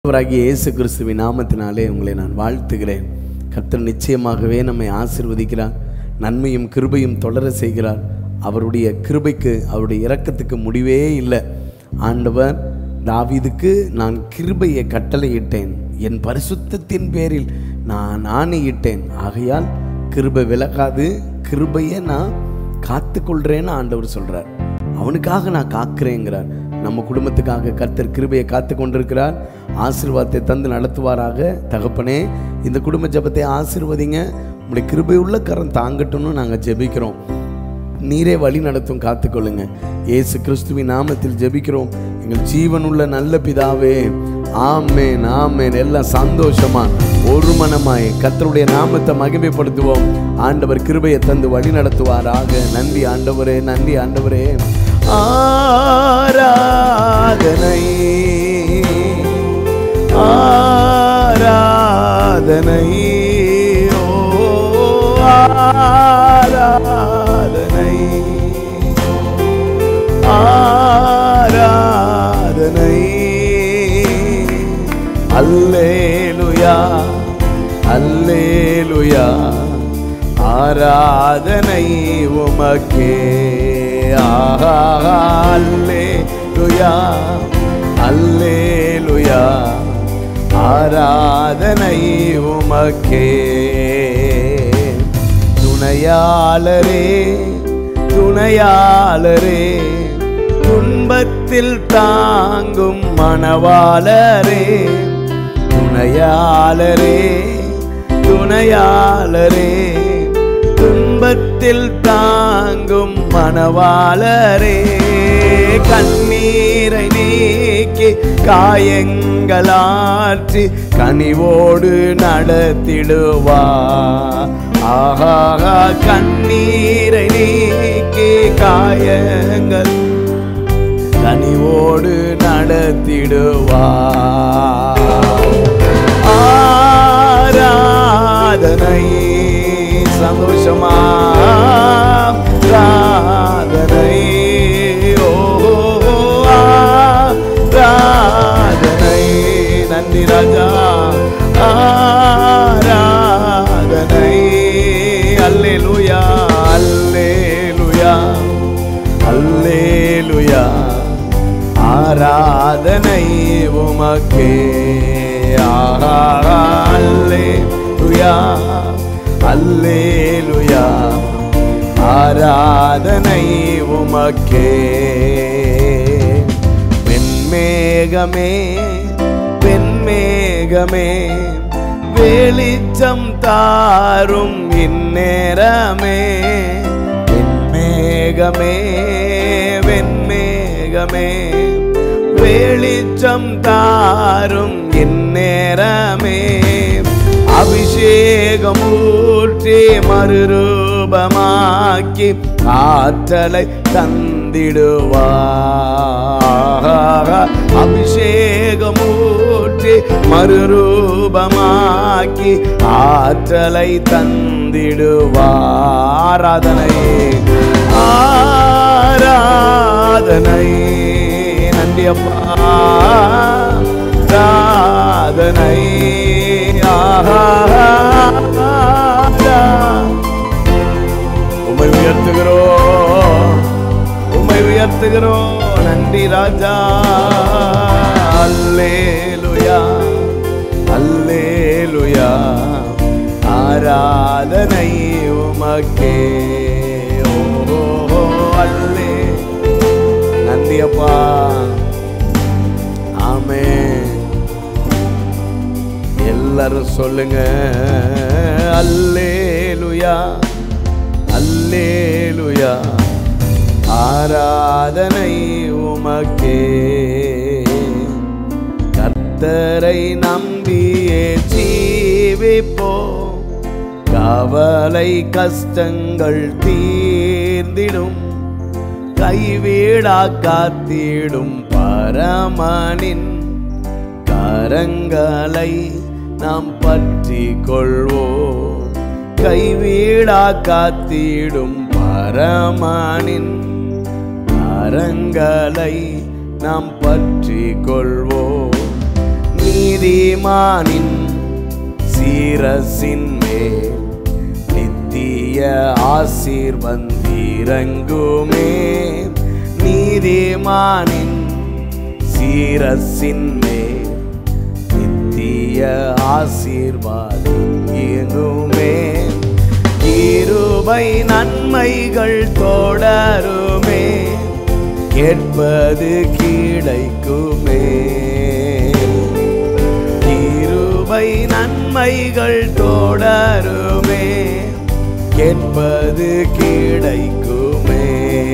ஆண்டவராகிய இயேசு கிறிஸ்துவின் நாமத்தினாலே உங்களை நான் வாழ்த்துகிறேன் கர்த்தர் நிச்சயமாகவே நம்மை ஆசீர்வதிக்கிறார் நன்மையும் கிருபையும் தொடர செய்கிறார் அவருடைய கிருபைக்கு அவருடைய இரக்கத்துக்கு முடிவே இல்லை ஆண்டவர் தாவீதுக்கு நான் கிருபையை கட்டளையிட்டேன் என் பரிசுத்தத்தின் பேரில் நான் ஆணையிட்டேன் ஆகையால் கிருபை விலகாது கிருபையை நான் காத்துக்கொள்றேன்னு ஆண்டவர் சொல்றார் அவனுக்காக நான் காக்கிறேங்கிறார் நம்ம குடும்பத்துக்காக கர்த்தர் கிருபையை காத்து கொண்டிருக்கிறார் ஆசீர்வாதத்தை தந்து நடத்துவாராக தகப்பனே இந்த குடும்ப ஜெபத்தை ஆசீர்வதிங்க உங்களுடைய கிருபை உள்ள கரம் தாங்கட்டும்னு நாங்கள் ஜெபிக்கிறோம் நீரே வழி நடத்தும் காத்துக்கொள்ளுங்க இயேசு கிறிஸ்துவின் நாமத்தில் ஜெபிக்கிறோம் எங்கள் ஜீவனுள்ள நல்ல பிதாவே ஆமேன் ஆமேன் எல்லாம் சந்தோஷமா ஒரு மனமாய் கர்த்தருடைய நாமத்தை மகிமைப்படுத்துவோம் ஆண்டவர் கிருபையை தந்து வழி நடத்துவாராக நன்றி ஆண்டவரே நன்றி ஆண்டவரே ஆராதனை ஆராதனை ஓ ஆராதனை ஆராதனை அல்லேலுயா அல்லேலுயா ஆராதனை உமக்கே ஆஹா அல்லேலுயா அல்லேலுயா ஆராதனை உமக்கே துணையாளரே துணையாளரே துன்பத்தில் தாங்கும் மணவாளரே துணையாளரே துணையாளரே துன்பத்தில் தாங்கும் மணவாளரே கண்ணீரை நீக்கி காயங்களாற்றி கனிவோடு நடத்திடுவா ஆஹா கண்ணீரை நீக்கி காயங்கள் கனிவோடு நடத்திடுவா ஆராதனை சந்தோஷமா ராதனை ஓ ஆராதனை நன்றி ராஜா ஆராதனை அல்லேலூயா அல்லேலூயா அல்லேலுயா ஆராதனை உமக்கே ஆஹா, அல்லேலுயா அல்லேலுயா ஆராதனை உமக்கே வெண்மேகமே வெண்மேகமே வெளிச்சம் தாரும் இந்நேரமே வெண்மேகமே வெண்மேகமே வெளிச்சம் தாரும் இந்நேரமே அபிஷேகம் ஊற்றி மறுரூபமாக்கி ஆற்றலை தந்திடுவார் அபிஷேகம் ஊற்றி மறுரூபமாக்கி ஆற்றலை தந்திடுவார் ஆராதனை ஆராதனை நன்றி அப்பா ஆராதனை ஆஹா உமை உயர்த்துகிறோம் உமை உயர்த்துகிறோம் நன்றி ராஜா அல்லேலுயா அல்லேலுயா ஆராதனை உமக்கே ஓ அல்லே நன்றி அப்பா ஆமே எல்லாரும் சொல்லுங்க அல்லேலுயா அல்லேலுயா ஆராதனை உமக்கே கர்த்தரை நம்பியே ஜீவிப்போம் கவலை கஷ்டங்கள் தீர்ந்திடும் கைவிடா காத்திடும் பரமனின் கரங்களை நாம் பற்றி கொள்வோம் கைவிடா காத்திடும் பரமனின் கரங்களை நாம் பற்றி கொள்வோம் நீதிமானின் சீரசின் மேல் நித்திய ஆசீர் வந்திறங்குமே நீதிமானின் சீரசின் மேல் நித்திய ஆசீர்வாதம் இயங்குமே இருபை நன்மைகள் தொடருமே கேட்பது கிடைக்குமே இருபை நன்மைகள் தொடருமே கேட்பது கிடைக்குமே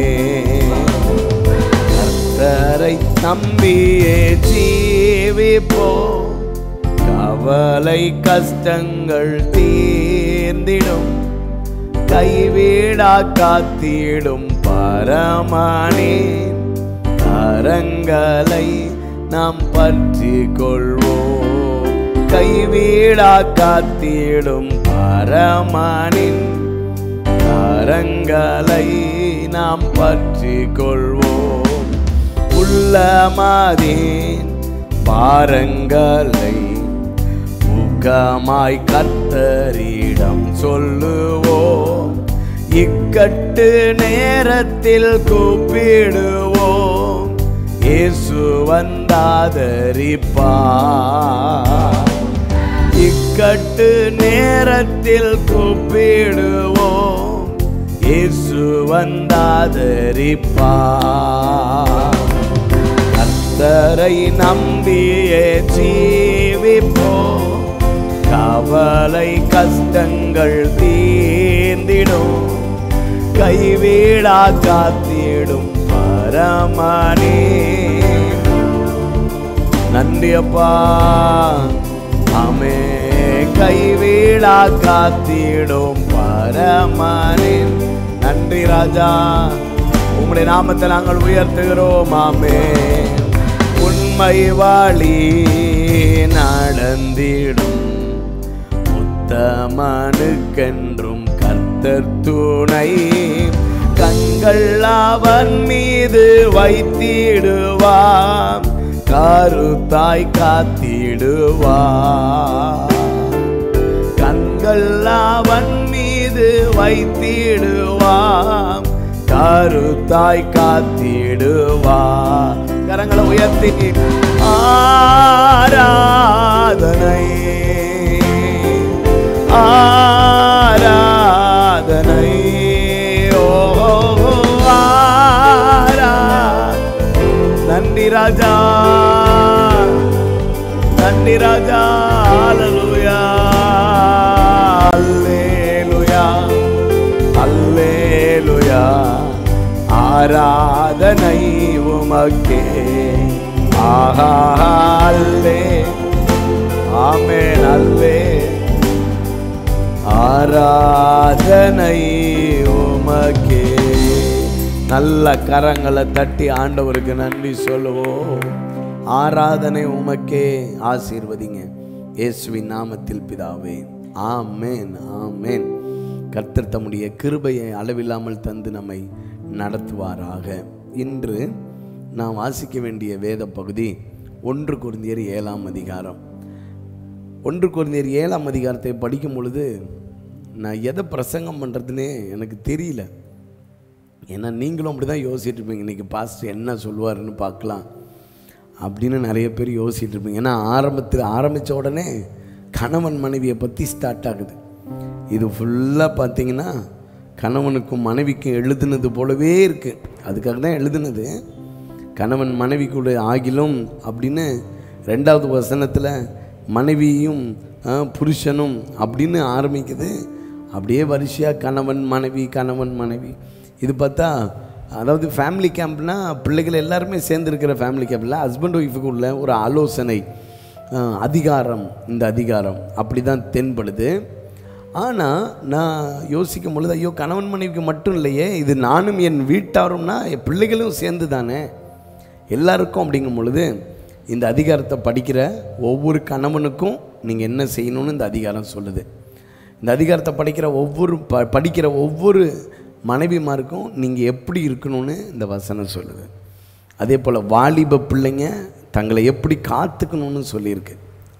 கர்த்தரை நம்பியே ஜீவிப்போ கவலை கஷ்டங்கள் தீர்ந்திடும் கைவிடா காத்திடும் பரமானே கரங்களை நாம் பற்றி கொள்வோம் கைவிடா காத்திடும் பரமானின் கரங்களை நாம் பற்றி கொள்வோம் உள்ளமதேன் பாரங்களை ஊக்கமாய் கத்தரிடம் சொல்லுவோம் இக்கட்டு நேரத்தில் கூப்பிடுவோம் இயேசு வந்தாதரிப்பார் இக்கட்டு நேரத்தில் கூப்பிடுவோம் இயேசு வந்தாதரிப்பார் கர்த்தரை நம்பியே ஜீவிப்போம் கவலை கஷ்டங்கள் தீர்ந்திடும் கைவிடா காத்திடும் பரமனே நன்றி அப்பா ஆமே கைவிடா காத்திடும் பரமனின் நன்றி ராஜா உம்முடைய நாமத்தை நாங்கள் உயர்த்துகிறோம் ஆமே உண்மை வழி நடந்திடும் உத்தமனுக்கென்றும் கர்த்தர் துணை கண்கள் அவன் மீது வைத்திடுவாம் கருத்தாய் காத்திடுவார் கண்கள் அவன் மீது வைத்திடுவாம் கருத்தாய் காத்திடுவார் கரங்களை உயர்த்தி ஆராதனை ஆராதனை ஓ ஆரா நன்றி ராஜா நன்றி ராஜா அல்லேலூயா அல்லேலூயா அல்லேலூயா ஆராதனை உமக்கே ஆஹா அல்லே ஆமென் அல்லே ஆராதனை உமக்கே நல்ல கரங்களை தட்டி ஆண்டவருக்கு நன்றி சொல்லுவோம் ஆராதனை உமக்கே ஆசீர்வதிங்க இயேசுவின் நாமத்தில் பிதாவே ஆமேன் ஆமேன் கர்த்தர் தம்முடைய கிருபையை அளவில்லாமல் தந்து நம்மை நடத்துவாராக இன்று நாம் வாசிக்க வேண்டிய வேத பகுதி ஒன்று குருந்தியர் ஏழாம் அதிகாரம் ஒன்று குருந்தியர் ஏழாம் அதிகாரத்தை படிக்கும் பொழுது நான் எதை பிரசங்கம் பண்ணுறதுனே எனக்கு தெரியல ஏன்னா நீங்களும் அப்படி தான் யோசிச்சுட்டு இருப்பீங்க இன்றைக்கி பாஸ்டர் என்ன சொல்லுவாருன்னு பார்க்கலாம் அப்படின்னு நிறைய பேர் யோசிச்சுட்டு இருப்பீங்க ஏன்னா ஆரம்பத்தில் ஆரம்பித்த உடனே கணவன் மனைவியை பற்றி ஸ்டார்ட் ஆகுது இது ஃபுல்லாக பார்த்தீங்கன்னா கணவனுக்கும் மனைவிக்கும் எழுதுனது போலவே இருக்குது அதுக்காக தான் எழுதுனது கணவன் மனைவிக்குள்ள ஆகிலும் அப்படின்னு ரெண்டாவது வசனத்தில் மனைவியும் ஆ, புருஷனும் அப்படின்னு ஆரம்பிக்குது அப்படியே வரிசையாக கணவன் மனைவி கணவன் மனைவி இது பார்த்தா அதாவது ஃபேமிலி கேம்ப்னா பிள்ளைகள் எல்லாருமே சேர்ந்துருக்கிற ஃபேமிலி கேம்பில் ஹஸ்பண்ட் ஒய்ஃபுக்கு உள்ள ஒரு ஆலோசனை ஆ, அதிகாரம் இந்த அதிகாரம் அப்படி தான் தென்படுது ஆனால் நான் யோசிக்கும் பொழுது ஐயோ கணவன் மனைவிக்கு மட்டும் இல்லையே இது நானும் என் வீட்டாரும்னா என் பிள்ளைகளும் சேர்ந்து தானே எல்லாருக்கும் அப்படிங்கும் பொழுது இந்த அதிகாரத்தை படிக்கிற ஒவ்வொரு கணவனுக்கும் நீங்கள் என்ன செய்யணும்னு இந்த அதிகாரம் சொல்லுது இந்த அதிகாரத்தை படிக்கிற ஒவ்வொரு ப படிக்கிற ஒவ்வொரு மனைவிமாருக்கும் நீங்கள் எப்படி இருக்கணும்னு இந்த வசனம் சொல்லுது அதே போல் வாலிப பிள்ளைங்க தங்களை எப்படி காத்துக்கணும்னு சொல்லியிருக்கு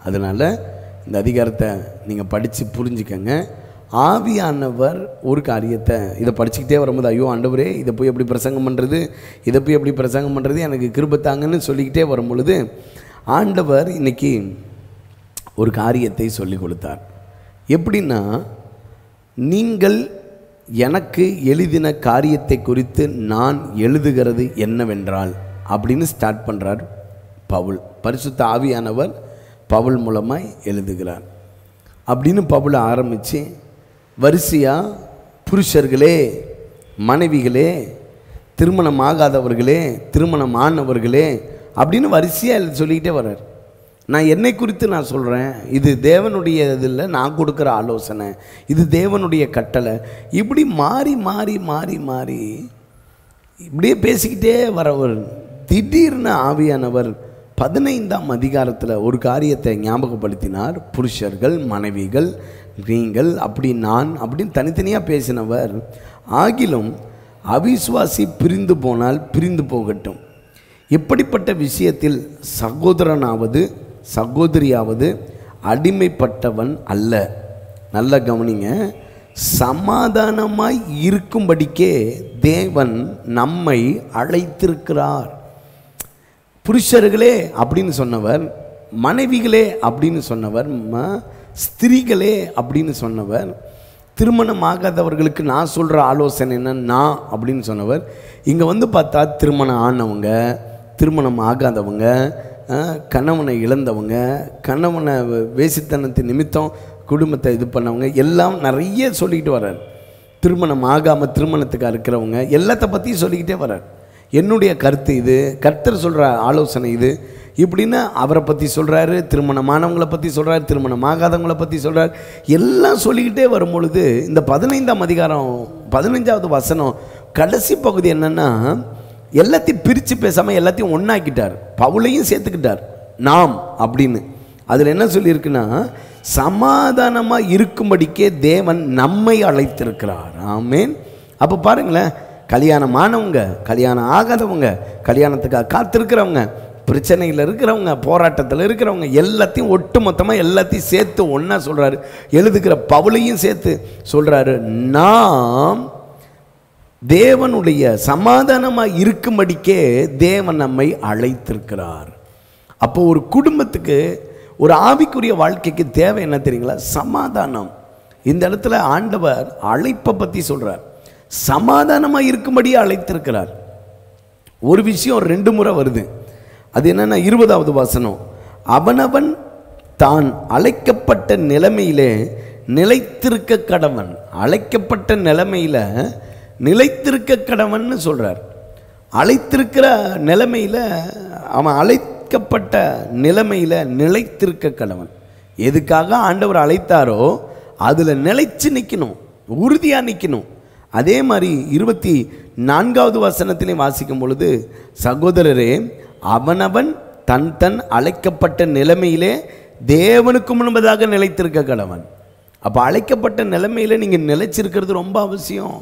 அதனால் இந்த அதிகாரத்தை நீங்கள் படித்து புரிஞ்சுக்கங்க ஆவியானவர் ஒரு காரியத்தை இதை படிச்சுக்கிட்டே வரும்போது ஐயோ ஆண்டவரே இதை போய் எப்படி பிரசங்கம் பண்ணுறது இதை போய் எப்படி பிரசங்கம் பண்ணுறது எனக்கு கிருபத்தாங்கன்னு சொல்லிக்கிட்டே வரும் பொழுது ஆண்டவர் இன்னைக்கு ஒரு காரியத்தை சொல்லி கொடுத்தார் எப்படின்னா நீங்கள் எனக்கு எழுதின காரியத்தை குறித்து நான் எழுதுகிறது என்னவென்றால் அப்படின்னு ஸ்டார்ட் பண்ணுறார் பவுல் பரிசுத்த ஆவியானவர் பவுல் மூலமாக எழுதுகிறார் அப்படின்னு பவுல் ஆரம்பித்து வரிசையாக புருஷர்களே மனைவிகளே திருமணம் ஆகாதவர்களே திருமணம் ஆனவர்களே அப்படின்னு வரிசையாக எழுதி சொல்லிக்கிட்டே வர்றார் நான் என்னை குறித்து நான் சொல்கிறேன் இது தேவனுடைய இதில் நான் கொடுக்குற ஆலோசனை இது தேவனுடைய கட்டளை இப்படி மாறி மாறி மாறி மாறி இப்படியே பேசிக்கிட்டே வரவர் திடீர்னு ஆவியானவர் பதினைந்தாம் அதிகாரத்தில் ஒரு காரியத்தை ஞாபகப்படுத்தினார் புருஷர்கள் மனைவிகள் நீங்கள் அப்படி நான் அப்படின்னு தனித்தனியாக பேசினவர் ஆகிலும் அவிசுவாசி பிரிந்து போனால் பிரிந்து போகட்டும் இப்படிப்பட்ட விஷயத்தில் சகோதரனாவது சகோதரியாவது அடிமைப்பட்டவன் அல்ல நல்ல கவனிங்க சமாதானமாய் இருக்கும்படிக்கே தேவன் நம்மை அழைத்திருக்கிறார் புருஷர்களே அப்படின்னு சொன்னவர் மனைவிகளே அப்படின்னு சொன்னவர் ம- ஸ்திரீகளே அப்படின்னு சொன்னவர் திருமணம் ஆகாதவர்களுக்கு நான் சொல்கிற ஆலோசனை என்ன நான் அப்படின்னு சொன்னவர் இங்கே வந்து பார்த்தா திருமணம் ஆனவங்க திருமணம் ஆகாதவங்க அஹ், கணவனை இழந்தவங்க கணவனை வே- வேசித்தனத்தின் நிமித்தம் குடும்பத்தை இது பண்ணவங்க எல்லாம் நிறைய சொல்லிக்கிட்டு வர்றார் திருமணம் ஆகாமல் திருமணத்துக்கு இருக்கிறவங்க எல்லாத்த பற்றியும் சொல்லிக்கிட்டே வர்றார் என்னுடைய கருத்து இது கர்த்தர் சொல்கிற ஆலோசனை இது இப்படின்னு அவரை பற்றி சொல்கிறாரு திருமணமானவங்களை பற்றி சொல்கிறாரு திருமணம் ஆகாதவங்களை பற்றி சொல்கிறார் எல்லாம் சொல்லிக்கிட்டே வரும் பொழுது இந்த பதினைந்தாம் அதிகாரம் பதினைஞ்சாவது வசனம் கடைசி பகுதி என்னென்னா எல்லாத்தையும் பிரித்து பேசாமல் எல்லாத்தையும் ஒன்றாக்கிட்டார் பவுலையும் சேர்த்துக்கிட்டார் நாம் அப்படின்னு அதில் என்ன சொல்லியிருக்குன்னா சமாதானமாக இருக்கும்படிக்கே தேவன் நம்மை அழைத்திருக்கிறார் ஆமேன் அப்போ பாருங்களேன் கல்யாணமானவங்க கல்யாணம் ஆகாதவங்க கல்யாணத்துக்காக காத்திருக்கிறவங்க பிரச்சனையில் இருக்கிறவங்க போராட்டத்தில் இருக்கிறவங்க எல்லாத்தையும் ஒட்டு மொத்தமாக எல்லாத்தையும் சேர்த்து ஒன்றா சொல்கிறாரு எழுதுகிற பவுலையும் சேர்த்து சொல்கிறாரு நாம் தேவனுடைய சமாதானமாக இருக்கும்படிக்கே தேவன் நம்மை அழைத்திருக்கிறார் அப்போ ஒரு குடும்பத்துக்கு ஒரு ஆவிக்குரிய வாழ்க்கைக்கு தேவை என்ன தெரியுங்களா சமாதானம் இந்த இடத்துல ஆண்டவர் அழைப்பை பற்றி சொல்றார் சமாதானமாக இருக்கும்படியே அழைத்திருக்கிறார் ஒரு விஷயம் ரெண்டு முறை வருது அது என்னன்னா இருபதாவது வசனம் அவனவன் தான் அழைக்கப்பட்ட நிலைமையிலே நிலைத்திருக்க கடவன் அழைக்கப்பட்ட நிலைமையில நிலைத்திருக்க கடவன்னு சொல்றார் அழைத்திருக்கிற நிலைமையில அவன் அழைக்கப்பட்ட நிலைமையில நிலைத்திருக்க கடவன் எதுக்காக ஆண்டவர் அழைத்தாரோ அதுல நிலைச்சு நிற்கணும் உறுதியா நிற்கணும் அதே மாதிரி இருபத்தி நான்காவது வசனத்திலே வாசிக்கும் பொழுது சகோதரரே அவனவன் தன் தன் அழைக்கப்பட்ட நிலைமையிலே தேவனுக்கு முன்பதாக நிலைத்திருக்க கடவன் அப்போ அழைக்கப்பட்ட நிலைமையில நீங்கள் நிலைச்சிருக்கிறது ரொம்ப அவசியம்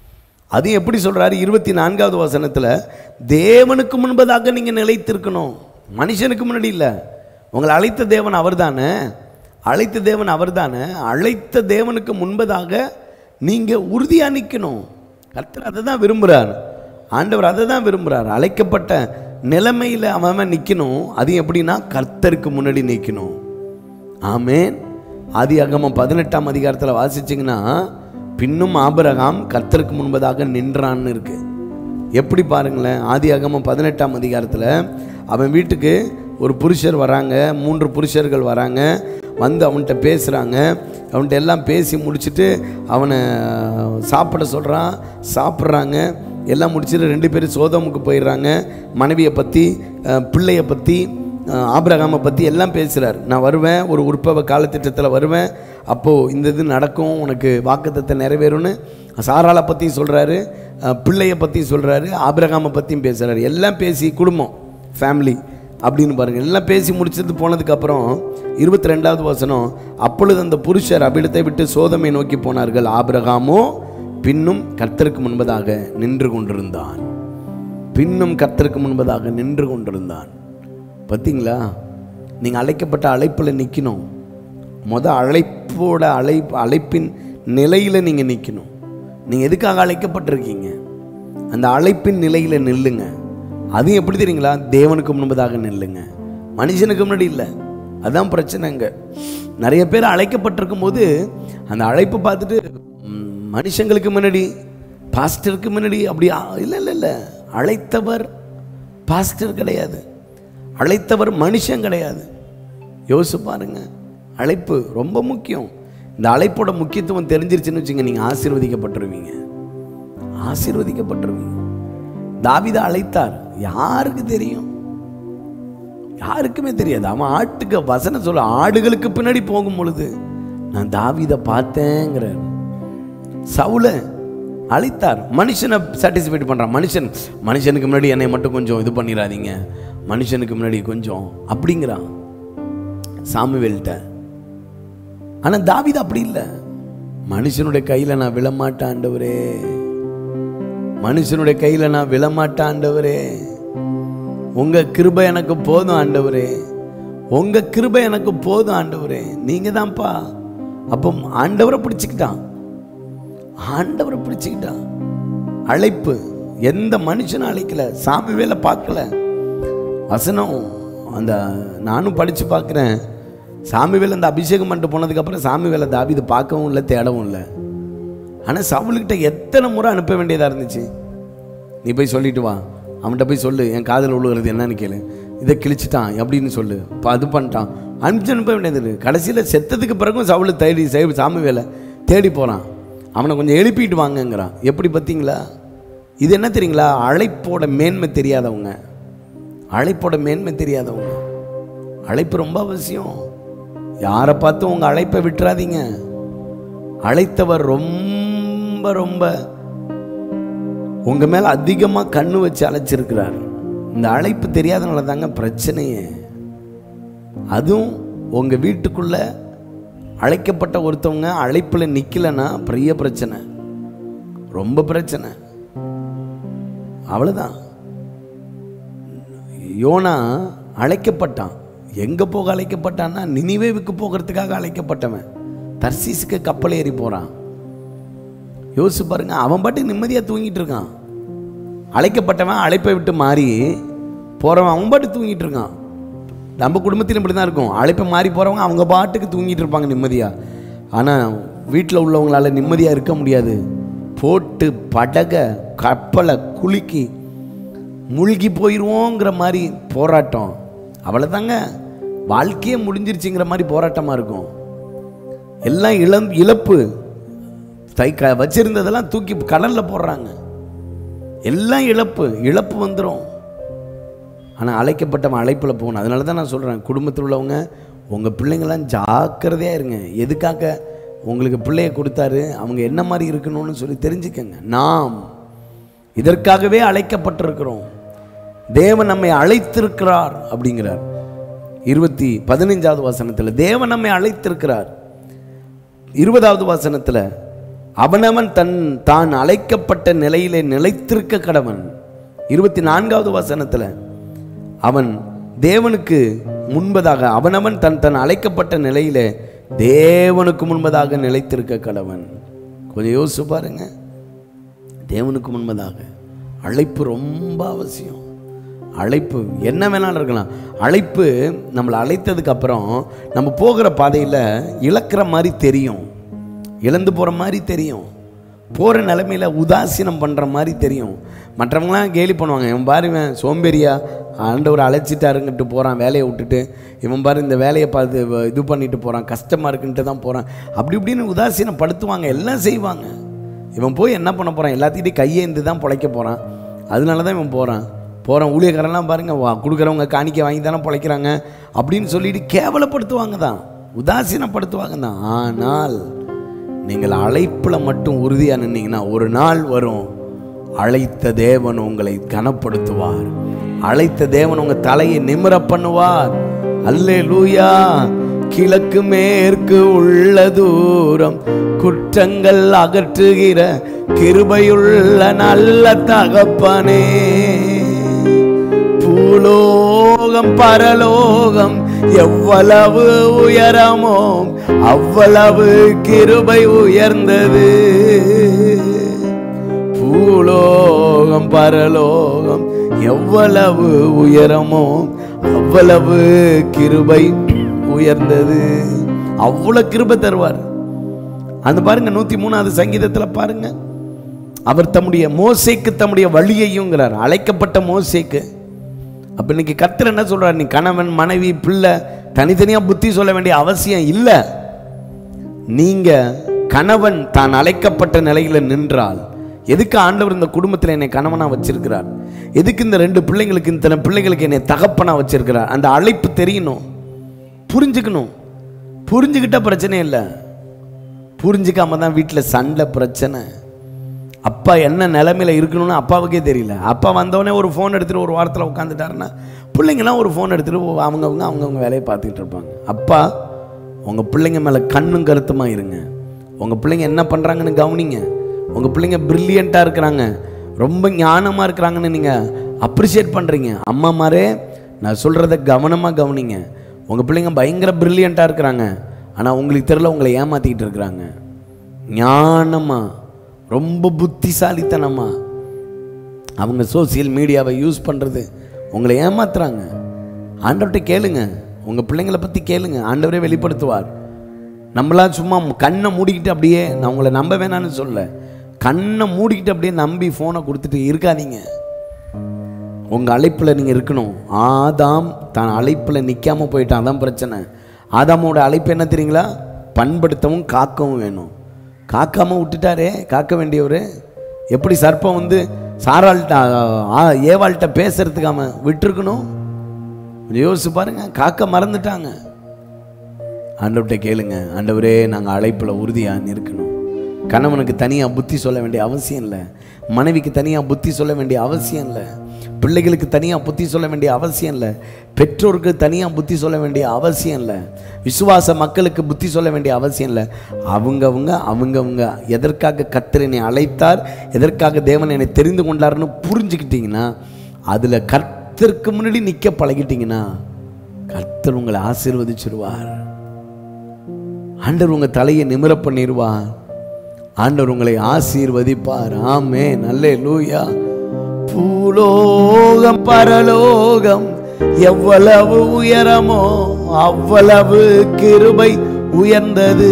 அது எப்படி சொல்றாரு இருபத்தி நான்காவது வசனத்தில் தேவனுக்கு முன்பதாக நீங்கள் நிலைத்திருக்கணும் மனுஷனுக்கு முன்னாடி இல்லை உங்களை அழைத்த தேவன் அவர்தானே அழைத்த தேவன் அவர்தானே அழைத்த தேவனுக்கு முன்பதாக நீங்கள் உறுதியாக நிற்கணும் கர்த்தர் அதை தான் விரும்புகிறார் ஆண்டவர் அதை தான் விரும்புகிறார் அழைக்கப்பட்ட நிலைமையில் அவன் நிற்கணும் அது எப்படின்னா கர்த்தருக்கு முன்னாடி நிற்கணும் ஆமேன் ஆதி அகமம் பதினெட்டாம் அதிகாரத்தில் வாசிச்சிங்கன்னா பின்னும் ஆபிரகாம் கர்த்தருக்கு முன்பதாக நின்றான்னு இருக்கு எப்படி பாருங்களேன் ஆதி அகமம் பதினெட்டாம் அதிகாரத்தில் அவன் வீட்டுக்கு ஒரு புருஷர் வராங்க மூன்று புருஷர்கள் வராங்க வந்து அவன்கிட்ட பேசுகிறாங்க அவன்கிட்ட எல்லாம் பேசி முடிச்சுட்டு அவனை சாப்பிட சொல்கிறான் சாப்பிட்றாங்க எல்லாம் முடிச்சுட்டு ரெண்டு பேரும் சோதமுக்கு போயிடுறாங்க மனைவியை பற்றி பிள்ளையை பற்றி ஆபிரகாமை பற்றி எல்லாம் பேசுகிறார் நான் வருவேன் ஒரு உற்பவ காலத்திட்டத்தில் வருவேன் அப்போது இந்த இது நடக்கும் உனக்கு வாக்குத்தத்தை நிறைவேறும்னு சாராளை பற்றியும் சொல்கிறாரு பிள்ளையை பற்றியும் சொல்கிறாரு ஆபிரகாமை பற்றியும் பேசுகிறாரு எல்லாம் பேசி குடும்பம் ஃபேமிலி அப்படின்னு பாருங்கள் எல்லாம் பேசி முடிச்சது போனதுக்கப்புறம் இருபத்தி ரெண்டாவது வசனம் அப்பொழுது அந்த புருஷர் அபிடத்தை விட்டு சோதமை நோக்கி போனார்கள் ஆபிரகாமோ பின்னும் கர்த்தருக்கு முன்பதாக நின்று கொண்டிருந்தான் பின்னும் கர்த்தருக்கு முன்பதாக நின்று கொண்டிருந்தான் பார்த்தீங்களா நீங்கள் அழைக்கப்பட்ட அழைப்பில் நிற்கணும் முத அழைப்போட அழைப்பு அழைப்பின் நிலையில் நீங்கள் நிற்கணும் நீங்கள் எதுக்காக அழைக்கப்பட்டிருக்கீங்க அந்த அழைப்பின் நிலையில் நில்லுங்க அதுவும் எப்படி தெரியுங்களா தேவனுக்கு முன்பதாக நில்லுங்க மனுஷனுக்கு முன்னாடி இல்லை அதுதான் பிரச்சனைங்க நிறைய பேர் அழைக்கப்பட்டிருக்கும் போது அந்த அழைப்பு பார்த்துட்டு ம், மனுஷங்களுக்கு முன்னாடி பாஸ்டருக்கு முன்னாடி அப்படி ஆ- இல்லை இல்லை இல்லை அழைத்தவர் பாஸ்டர் கிடையாது அழைத்தவர் மனுஷன் கிடையாது யோசிச்சு பாருங்க அழைப்பு ரொம்ப முக்கியம் இந்த அழைப்போட முக்கியத்துவம் தெரிஞ்சிருச்சுன்னு வச்சுங்க நீங்கள் ஆசீர்வதிக்கப்பட்டுருவீங்க ஆசீர்வதிக்கப்பட்டுருவீங்க தாவீதை அழைத்தார் யாருக்கு தெரியும் யாருக்குமே தெரியாது அவன் ஆட்டுக்கு வசனம் சொல்ல ஆடுகளுக்கு பின்னாடி போகும் பொழுது நான் தாவீதை பார்த்தேங்கிறார் சவுல அழைத்தார் மனுஷனை சாட்டிஸ்ஃபைட் பண்றான் மனுஷன் மனுஷனுக்கு முன்னாடி என்னை மட்டும் கொஞ்சம் இது பண்ணிடாதீங்க மனுஷனுக்கு முன்னாடி கொஞ்சம் அப்படிங்கிறான் சாமுவேல்கிட்ட ஆனா தாவீது அப்படி இல்லை மனுஷனுடைய கையில நான் விழமாட்டேன் ஆண்டவரே மனுஷனுடைய கையில நான் விழமாட்டேன் ஆண்டவரே உங்க கிருபை எனக்கு போதும் ஆண்டவரே உங்க கிருபை எனக்கு போதும் ஆண்டவரே நீங்க தான்ப்பா அப்போ ஆண்டவரை பிடிச்சுக்கிட்டான் ஆண்டவரை பிடிச்சுக்கிட்டான் அழைப்பு எந்த மனுஷனும் அழைக்கல சாமி வேலை பார்க்கல வசனம் அந்த நானும் படித்து பார்க்குறேன் சாமி வேலை அந்த அபிஷேகம் பண்ணிட்டு போனதுக்கப்புறம் சாமி வேலை தாவிது பார்க்கவும் இல்லை தேடவும் இல்லை ஆனால் சவுலுக்கிட்ட எத்தனை முறை அனுப்ப வேண்டியதாக இருந்துச்சு நீ போய் சொல்லிட்டு வா அவன்கிட்ட போய் சொல்லு என் காதில் விழுகிறது என்னன்னு கேளு இதை கிழிச்சிட்டான் அப்படின்னு சொல்லு இப்போ அது பண்ணிட்டான் அனுப்பிச்சு அனுப்ப வேண்டியது கடைசியில் செத்ததுக்கு பிறகும் சவுளு தேடி செய் சாமி வேலை தேடி போகிறான் அவனை கொஞ்சம் எழுப்பிட்டு வாங்கங்கிறான் எப்படி பார்த்தீங்களா இது என்ன தெரியுங்களா அழைப்போட மேன்மை தெரியாதவங்க அழைப்போட மேன்மை தெரியாதவங்க அழைப்பு ரொம்ப அவசியம் யாரை பார்த்தும் உங்கள் அழைப்பை விட்டுறாதீங்க அழைத்தவர் ரொம்ப ரொம்ப உங்க மேல அதிகமா கண்ணு வச்சு அழைச்சிருக்கிறார் இந்த அழைப்பு தெரியாதனால தாங்க பிரச்சனையே அதுவும் உங்க வீட்டுக்குள்ள அழைக்கப்பட்ட ஒருத்தவங்க அழைப்புல நிக்கலைன்னா பெரிய பிரச்சனை ரொம்ப பிரச்சனை அவ்வளவுதான் யோனா அழைக்கப்பட்டான் எங்க போக அழைக்கப்பட்டான்னா நினிவேவுக்கு போகிறதுக்காக அழைக்கப்பட்டவன் தர்சீஸுக்கு கப்பல் ஏறி போறான் யோசிச்சு பாருங்க அவன் பாட்டு நிம்மதியாக தூங்கிட்டு இருக்கான் அழைக்கப்பட்டவன் அழைப்பை விட்டு மாறி போகிறவன் அவன் பாட்டு தூங்கிட்டு இருக்கான் நம்ம குடும்பத்திலும் இப்படி தான் இருக்கும் அழைப்பை மாறி போகிறவங்க அவங்க பாட்டுக்கு தூங்கிட்டு இருப்பாங்க நிம்மதியாக ஆனால் வீட்டில் உள்ளவங்களால நிம்மதியாக இருக்க முடியாது போட்டு படக கப்பலை குலுக்கி மூழ்கி போயிடுவோங்கிற மாதிரி போராட்டம் அவ்வளோதாங்க வாழ்க்கையே முடிஞ்சிருச்சுங்கிற மாதிரி போராட்டமாக இருக்கும் எல்லாம் இளம் இழப்பு தை க வச்சிருந்ததெல்லாம் தூக்கி கடலில் போடுறாங்க எல்லாம் இழப்பு இழப்பு வந்துடும் ஆனால் அழைக்கப்பட்டவன் அழைப்பில் போகணும் அதனால தான் நான் சொல்கிறேன் குடும்பத்தில் உள்ளவங்க உங்கள் பிள்ளைங்களாம் ஜாக்கிரதையாக இருங்க எதுக்காக உங்களுக்கு பிள்ளைய கொடுத்தாரு அவங்க என்ன மாதிரி இருக்கணும்னு சொல்லி தெரிஞ்சுக்கங்க நாம் இதற்காகவே அழைக்கப்பட்டிருக்கிறோம் தேவன் நம்மை அழைத்திருக்கிறார் அப்படிங்கிறார் இருபத்தி பதினைஞ்சாவது வசனத்தில் தேவன் நம்மை அழைத்திருக்கிறார் இருபதாவது வசனத்தில் அவனவன் தன் தான் அழைக்கப்பட்ட நிலையிலே நிலைத்திருக்க கடவன் இருபத்தி நான்காவது வசனத்தில் அவன் தேவனுக்கு முன்பதாக அவனவன் தன் தன் அழைக்கப்பட்ட நிலையிலே தேவனுக்கு முன்பதாக நிலைத்திருக்க கடவன் கொஞ்சம் யோசிச்சு பாருங்க தேவனுக்கு முன்பதாக அழைப்பு ரொம்ப அவசியம் அழைப்பு என்ன வேணாலும் இருக்கலாம் அழைப்பு நம்மளை அழைத்ததுக்கு அப்புறம் நம்ம போகிற பாதையில் இழக்கிற மாதிரி தெரியும் இழந்து போகிற மாதிரி தெரியும் போகிற நிலமையில உதாசீனம் பண்ணுற மாதிரி தெரியும் மற்றவங்களாம் கேலி பண்ணுவாங்க இவன் பாரு இவன் சோம்பேறியா ஆண்டவர் அழைச்சிட்டாருங்கிட்டு போகிறான் வேலையை விட்டுட்டு இவன் பாரு இந்த வேலையை பார்த்து இவ- இது பண்ணிட்டு போகிறான் கஷ்டமாக இருக்குன்ட்டு தான் போகிறான் அப்படி இப்படின்னு உதாசீனப்படுத்துவாங்க எல்லாம் செய்வாங்க இவன் போய் என்ன பண்ண போகிறான் எல்லாத்தையும் கையேந்து தான் பிழைக்க போகிறான் அதனால தான் இவன் போகிறான் போகிறான் ஊழியக்காரெல்லாம் பாருங்க வா கொடுக்குறவங்க காணிக்க வாங்கி தானே பிழைக்கிறாங்க அப்படின்னு சொல்லிட்டு கேவலப்படுத்துவாங்க தான் உதாசீனப்படுத்துவாங்க தான் ஆனால் நீங்கள் அழைப்பில் மட்டும் உறுதியாக நின்னீங்கன்னா ஒரு நாள் வரும் அழைத்த தேவன் உங்களை கனப்படுத்துவார் அழைத்த தேவன் உங்க தலையை நிமிர பண்ணுவார் அல்லே லூயா கிழக்கு மேற்கு உள்ள தூரம் குற்றங்கள் அகற்றுகிற கிருபையுள்ள நல்ல தகப்பனே பூலோகம் பரலோகம் எவ்வளவு உயரமோ அவ்வளவு கிருபை உயர்ந்தது பூலோகம் பரலோகம் எவ்வளவு உயரமோ அவ்வளவு கிருபை உயர்ந்தது அவ்வளவு கிருபை தருவார் அந்த பாருங்க நூத்தி மூணாவது சங்கீதத்துல பாருங்க அவர் தம்முடைய மோசைக்கு தம்முடைய வழியையுங்கிறார் அழைக்கப்பட்ட மோசைக்கு அப்ப இன்னைக்கு கர்த்தர் என்ன சொல்றார் நீ கணவன் மனைவி பிள்ளை தனித்தனியா புத்தி சொல்ல வேண்டிய அவசியம் இல்லை நீங்க கணவன் தான் அழைக்கப்பட்ட நிலையில நின்றால் எதுக்கு ஆண்டவர் இந்த குடும்பத்தில் என்னை கணவனா வச்சிருக்கிறார் எதுக்கு இந்த ரெண்டு பிள்ளைங்களுக்கு இந்த பிள்ளைங்களுக்கு என்னை தகப்பனா வச்சிருக்கிறார் அந்த அழைப்பு தெரியணும் புரிஞ்சுக்கணும் புரிஞ்சுக்கிட்ட பிரச்சனை இல்லை புரிஞ்சுக்காம தான் வீட்டில் சண்டை பிரச்சனை அப்பா என்ன நிலைமையில இருக்கணும்னு அப்பாவுக்கே தெரியல அப்பா வந்தவொடனே ஒரு ஃபோன் எடுத்துட்டு ஒரு வாரத்தில் உட்காந்துட்டாருன்னா பிள்ளைங்களாம் ஒரு ஃபோன் எடுத்துட்டு அவங்கவுங்க அவங்கவுங்க வேலையை பார்த்துக்கிட்டு இருப்பாங்க அப்பா உங்கள் பிள்ளைங்க மேலே கண்ணும் கருத்துமா இருங்க உங்கள் பிள்ளைங்க என்ன பண்ணுறாங்கன்னு கவனிங்க உங்கள் பிள்ளைங்க ப்ரில்லியண்ட்டாக இருக்கிறாங்க ரொம்ப ஞானமாக இருக்கிறாங்கன்னு நீங்கள் அப்ரிஷியேட் பண்ணுறீங்க அம்மா மாரே நான் சொல்கிறத கவனமாக கவனிங்க உங்கள் பிள்ளைங்க பயங்கர ப்ரில்லியண்ட்டாக இருக்கிறாங்க ஆனால் உங்களுக்கு தெரியல உங்களை ஏமாற்றிக்கிட்டு இருக்கிறாங்க ஞானமாக ரொம்ப புத்திசாலித்தனமா அவங்க சோசியல் மீடியாவை யூஸ் பண்ணுறது உங்களை ஏமாத்துறாங்க ஆண்டவர்கிட்ட கேளுங்க உங்கள் பிள்ளைங்களை பற்றி கேளுங்க ஆண்டவரே வெளிப்படுத்துவார் நம்மளா சும்மா கண்ணை மூடிக்கிட்டு அப்படியே நான் உங்களை நம்ப வேணாம்னு சொல்ல கண்ணை மூடிக்கிட்டு அப்படியே நம்பி ஃபோனை கொடுத்துட்டு இருக்காதீங்க உங்கள் அழைப்பில் நீங்கள் இருக்கணும் ஆதாம் தான் அழைப்பில் நிற்காம போயிட்டான் அதான் பிரச்சனை ஆதாமோட அழைப்பு என்ன தெரியுங்களா பண்படுத்தவும் காக்கவும் வேணும் காக்காம விட்டுட்டாரே காக்க வேண்டியவர் எப்படி சர்ப்பம் வந்து சாராள்கிட்ட ஆ, ஏவாள்கிட்ட பேசுறதுக்காம விட்டுருக்கணும் கொஞ்சம் யோசிச்சு பாருங்க காக்க மறந்துட்டாங்க ஆண்டவர்கிட்ட கேளுங்க ஆண்டவரே நாங்கள் அழைப்பில் உறுதியாக இருக்கணும் கணவனுக்கு தனியாக புத்தி சொல்ல வேண்டிய அவசியம் இல்லை மனைவிக்கு தனியாக புத்தி சொல்ல வேண்டிய அவசியம் இல்லை பிள்ளைகளுக்கு தனியாக புத்தி சொல்ல வேண்டிய அவசியம் இல்லை பெற்றோருக்கு தனியாக புத்தி சொல்ல வேண்டிய அவசியம் இல்லை விசுவாச மக்களுக்கு புத்தி சொல்ல வேண்டிய அவசியம் இல்லை அவங்கவங்க அவங்கவங்க எதற்காக கர்த்தர் என்னை அழைத்தார் எதற்காக தேவன் என்னை தெரிந்து கொண்டார்னு புரிஞ்சுக்கிட்டீங்கன்னா அதில் கர்த்தருக்கு முன்னாடி நிற்க பழகிட்டீங்கன்னா கர்த்தர் உங்களை ஆசீர்வதிச்சிருவார் ஆண்டவர் உங்க தலையை நிமிர பண்ணிடுவார் ஆண்டவர் உங்களை ஆசீர்வதிப்பார் ஆமே நல்லே லூயா பூலோகம் பரலோகம் எவ்வளவு உயரமோ அவ்வளவு கிருபை உயர்ந்தது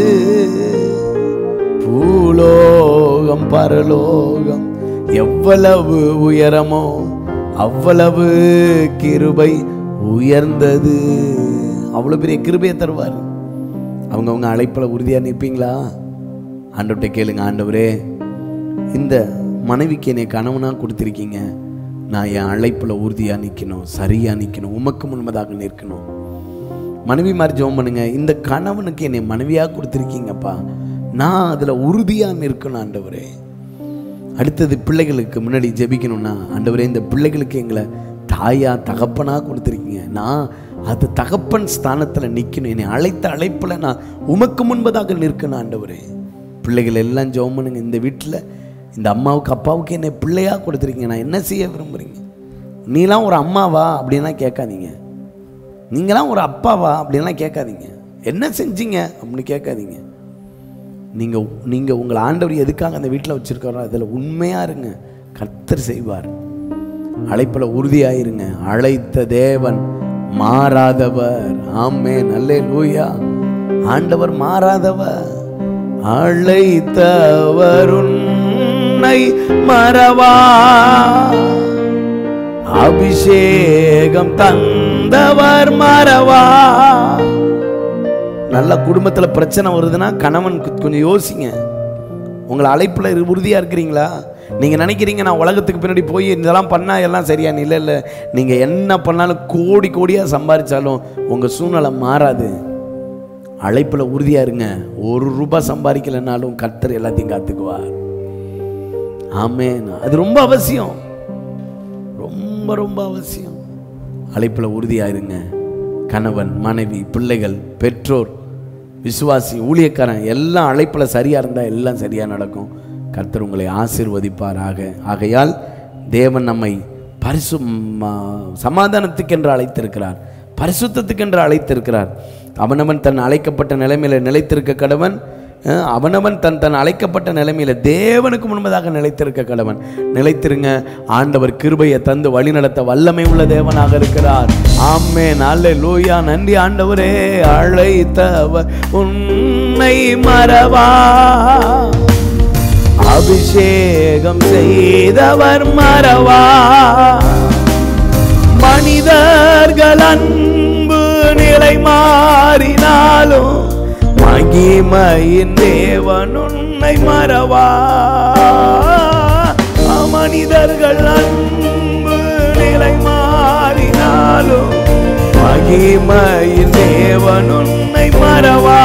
பூலோகம் பரலோகம் எவ்வளவு உயரமோ அவ்வளவு கிருபை உயர்ந்தது அவ்வளவு பெரிய கிருபையை தருவார் அவங்கவுங்க அழைப்பில் உறுதியாக நிற்பீங்களா ஆண்டவர்கிட்ட கேளுங்க ஆண்டவரே இந்த மனைவிக்கு என்னை கணவனாக கொடுத்துருக்கீங்க நான் என் அழைப்பில் உறுதியாக நிற்கணும் சரியாக நிற்கணும் உமக்கு முன்பதாக நிற்கணும் மனைவி மாதிரி ஜெபம் பண்ணுங்க இந்த கணவனுக்கு என்னை மனைவியாக கொடுத்துருக்கீங்கப்பா நான் அதில் உறுதியாக நிற்கணும் ஆண்டவரே அடுத்தது பிள்ளைகளுக்கு முன்னாடி ஜெபிக்கணும்னா ஆண்டவரே இந்த பிள்ளைகளுக்கு எங்களை தாயா தகப்பனாக கொடுத்துருக்கீங்க நான் அது தகப்பன் ஸ்தானத்தில் நிற்கணும் என்னை அழைத்த அழைப்பில் நான் உமக்கு முன்பதாக நிற்கணும் ஆண்டவரே பிள்ளைகள் எல்லாம் ஜெபம் பண்ணுங்க இந்த வீட்டில் இந்த அம்மாவுக்கு அப்பாவுக்கு என்னை பிள்ளையாக கொடுத்துருக்கீங்க நான் என்ன செய்ய விரும்புகிறீங்க நீலாம் ஒரு அம்மாவா அப்படின்லாம் கேட்காதீங்க நீங்களாம் ஒரு அப்பாவா அப்படின்லாம் கேட்காதீங்க என்ன செஞ்சீங்க அப்படின்னு கேட்காதீங்க நீங்கள் நீங்கள் உங்களை ஆண்டவர் எதுக்காக அந்த வீட்டில் வச்சுருக்காரோ அதில் உண்மையாக இருங்க கர்த்தர் செய்வார் அழைப்பில் உறுதியாயிருங்க அழைத்த தேவன் மாறாதவர் ஆமே நல்லே லூயா ஆண்டவர் மாறாதவர் அழைத்தவர் உன்னை மறவா அபிஷேகம் தந்தவர் மறவா நல்ல குடும்பத்தில் பிரச்சனை வருதுன்னா கணவன் கு- கொஞ்சம் யோசிங்க உங்களை அழைப்பில் உறுதியாக இருக்கிறீங்களா நீங்கள் நினைக்கிறீங்க நான் உலகத்துக்கு பின்னாடி போய் இதெல்லாம் பண்ணால் எல்லாம் சரியா இல்லை இல்லை நீங்கள் என்ன பண்ணாலும் கோடி கோடியாக சம்பாதிச்சாலும் உங்கள் சூழ்நிலை மாறாது அழைப்பில் உறுதியாக இருங்க ஒரு ரூபாய் சம்பாதிக்கலைனாலும் கர்த்தர் எல்லாத்தையும் காத்துக்குவார் ஆமென் அது ரொம்ப அவசியம் ரொம்ப ரொம்ப அவசியம் அழைப்பில் உறுதியாக இருங்க கணவன் மனைவி பிள்ளைகள் பெற்றோர் விசுவாசி ஊழியக்காரன் எல்லாம் அழைப்பில் சரியாக இருந்தால் எல்லாம் சரியாக நடக்கும் கர்த்தர் உங்களை ஆசீர்வதிப்பாராக ஆகையால் தேவன் நம்மை பரிசு ம- சமாதானத்துக்கென்று அழைத்திருக்கிறார் பரிசுத்தத்துக்கென்று அழைத்திருக்கிறார் அவனவன் தன் அழைக்கப்பட்ட நிலைமையில நிலைத்திருக்க கடவன் அஹ், அவனவன் தன் தன் அழைக்கப்பட்ட நிலைமையில தேவனுக்கு முன்பதாக நிலைத்திருக்க கடவன் நிலைத்திருங்க ஆண்டவர் கிருபையை தந்து வழிநடத்த வல்லமை உள்ள தேவனாக இருக்கிறார் ஆமே நல்ல லூயா நன்றி ஆண்டவரே அழைத்தவர் உன்னை மறவா அபிஷேகம் செய்தவர் மறவா மனிதர்கள் அன்பு நிலை மாறினாலும் மகிமையின் தேவன் உன்னை மறவா மனிதர்கள் அன்பு நிலை மாறினாலும் மகிமையின் தேவன் உன்னை மறவா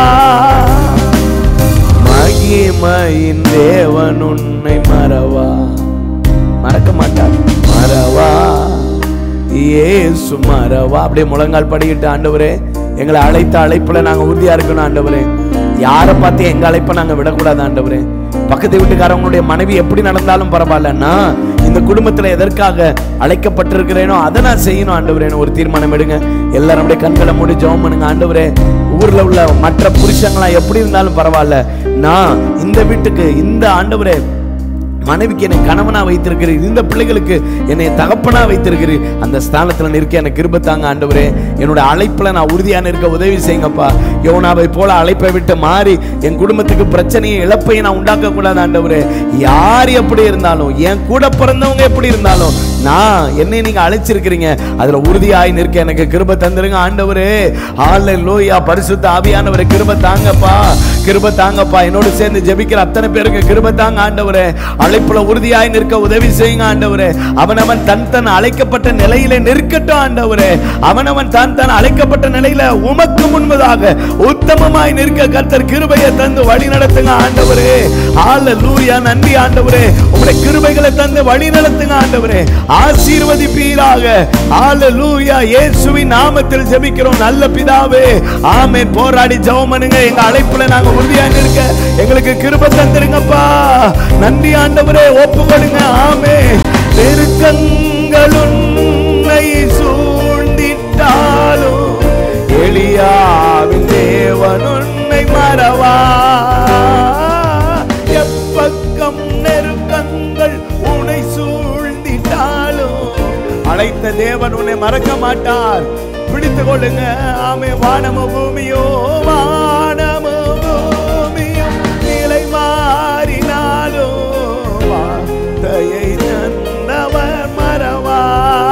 மகிமையின் தேவன் உன்னை மறவா மறக்க மாட்டார் மறவா இயேசு மறவா அப்படியே முழங்கால் படிக்கிட்டு ஆண்டவரே எங்களை அழைத்த அழைப்புல நாங்க உறுதியா இருக்கணும் ஆண்டவரே யாரை பார்த்து எங்க அழைப்பை நாங்க விடக்கூடாது ஆண்டவரே பக்கத்து வீட்டுக்காரவங்களுடைய மனைவி எப்படி நடந்தாலும் பரவாயில்லன்னா இந்த குடும்பத்துல எதற்காக அழைக்கப்பட்டிருக்கிறேனோ அதை நான் செய்யணும் ஆண்டவரேன்னு ஒரு தீர்மானம் எடுங்க எல்லாரும் அப்படியே கண்களை மூடி ஜெபம் பண்ணுங்க ஆண்டவரே ஊர்ல உள்ள மற்ற புருஷங்களா எப்படி இருந்தாலும் பரவாயில்ல நான் இந்த வீட்டுக்கு இந்த ஆண்டவரே மனைவிக்கு என்னை கணவனா வைத்திருக்கிறீர் இந்த பிள்ளைகளுக்கு என்னை தகப்பனா வைத்திருக்கிறீர் அந்த ஸ்தானத்துல நிற்க எனக்கு கிருபத்தாங்க ஆண்டவரே என்னோட அழைப்புல நான் உறுதியா நிற்க உதவி செய்யுங்கப்பா யோனாவை போல அழைப்பை விட்டு மாறி என் குடும்பத்துக்கு பிரச்சனையை இழப்பையும் நான் உண்டாக்க கூடாது ஆண்டவரே யார் எப்படி இருந்தாலும் என் கூட பிறந்தவங்க எப்படி இருந்தாலும் நான் என்னை நீங்க அழைச்சிருக்கிறீங்க அதுல உறுதியாய் நிற்க எனக்கு கிருப தந்துருங்க ஆண்டவரே ஆல லோயா பரிசுத்த ஆவியானவரே கிருப தாங்கப்பா கிருப தாங்கப்பா என்னோடு சேர்ந்து ஜெபிக்கிற அத்தனை பேருக்கு கிருப தாங்க ஆண்டவரே அழைப்புல உறுதியாய் நிற்க உதவி செய்யுங்க ஆண்டவரே அவனவன் தன் தன் அழைக்கப்பட்ட நிலையில நிற்கட்டும் ஆண்டவரே அவனவன் தான் தன் அழைக்கப்பட்ட நிலையில உமக்கு முன்பதாக உத்தமமாய் நிற்க கர்த்தர் கிருபையை தந்து வழி நடத்துங்க ஆண்டவரே ஆல லூயா நன்றி ஆண்டவரே உங்களுடைய கிருபைகளை தந்து வழி நடத்துங்க ஆண்டவரே ஆசீர்வதிப்பீராக ஆல லூயா இயேசுவின் நாமத்தில் ஜெபிக்கிறோம் நல்ல பிதாவே ஆமென் போராடி ஜெபம் பண்ணுங்க எங்க அழைப்புல நாங்க உறுதியா நிற்க எங்களுக்கு கிருபை தந்துருங்கப்பா நன்றி ஆண்டவரே ஒப்பு கொடுங்க ஆமே நெருக்கங்கள் உன்னை சூழ்ந்திட்டாலும் எளியாவின் தேவன் உன்னை மறவா எப்பக்கம் நெருக்கங்கள் உன்னை சூழ்ந்திட்டாலும் அழைத்த தேவன் உன்னை மறக்க மாட்டார் பிடித்து கொள்ளுங்க ஆமே வானம பூமியோ வானம பூமியும் நிலை மாறினாலும் வார்த்தையை தந்தவர் மறவா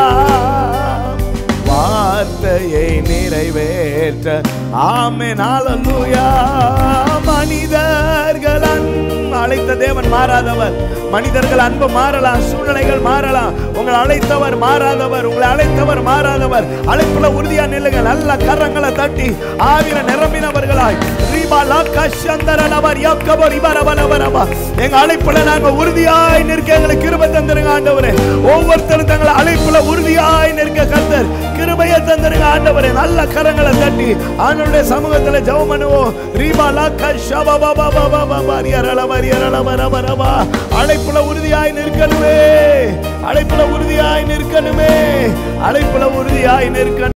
வார்த்தையை நிறைவேற்ற ஆமே நாளூயா மனிதர்கள் அன்பு அழைத்த தேவன் மாறாதவர் மனிதர்கள் அன்பு மாறலாம் சூழ்நிலைகள் மாறலாம் உங்களை அழைத்தவர் மாறாதவர் உங்களை அழைத்தவர் மாறாதவர் அழைப்புல உறுதியா நில்லுங்க நல்ல கரங்களை தட்டி ஆவில நிரம்பினவர்களாய் ரீபா லாக்கா சந்தரனவர் யக்கபர் இவரவரவரவா எங்க அழைப்புல நாங்க உறுதியாய் நிற்க எங்களுக்கு கிருபை தந்துருங்க ஆண்டவரே ஒவ்வொருத்தரும் தங்களை அழைப்புல உறுதியாய் நிற்க கர்த்தர் கிருபையை தந்துருங்க ஆண்டவரே நல்ல கரங்களை தட்டி ஆண்டவருடைய சமூகத்துல ஜெபம் பண்ணுவோம் ரீபா லாக்கா ஷபபபபபபப ரியரல வரியரல வரவரவா அழைப்புல உறுதியாய் நிற்கணுமே அழைப்புல உறுதியாய் நிற்கணுமே அழைப்புல உறுதியாய் நிற்கணும்